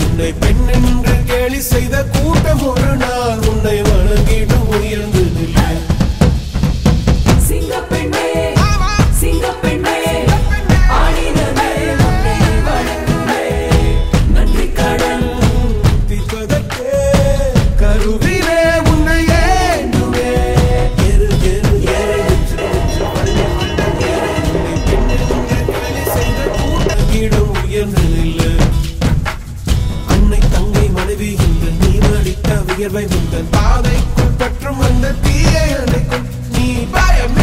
உன்னை பெண் என்று கேலி செய்த கூட்டம் ஒரு நாள் உன்னை வணங்கிடும் உயர்ந்து நில்லை சிங்கப்பெண்ணே சிங்கப்பெண்ணே ஆடினமே உன்னை வணங்குமே நன்றி கடன் திப்பதற்கே கருவிலே உன்னை ஏந்துமே எரு எரு எரு உச்சு உச்சு பள்ளி மண்டம் எரு உன்னை பெண் என்று கேலி செய்த கூட்டம் இடம் உயர்ந்து நில்லு அன்னை தங்கை மனைவி என்று நீ மடித்த வியர்வை முந்தன் பாதைக்குள் பற்றும் அந்த தீயை அணைக்கும் நீ பயமே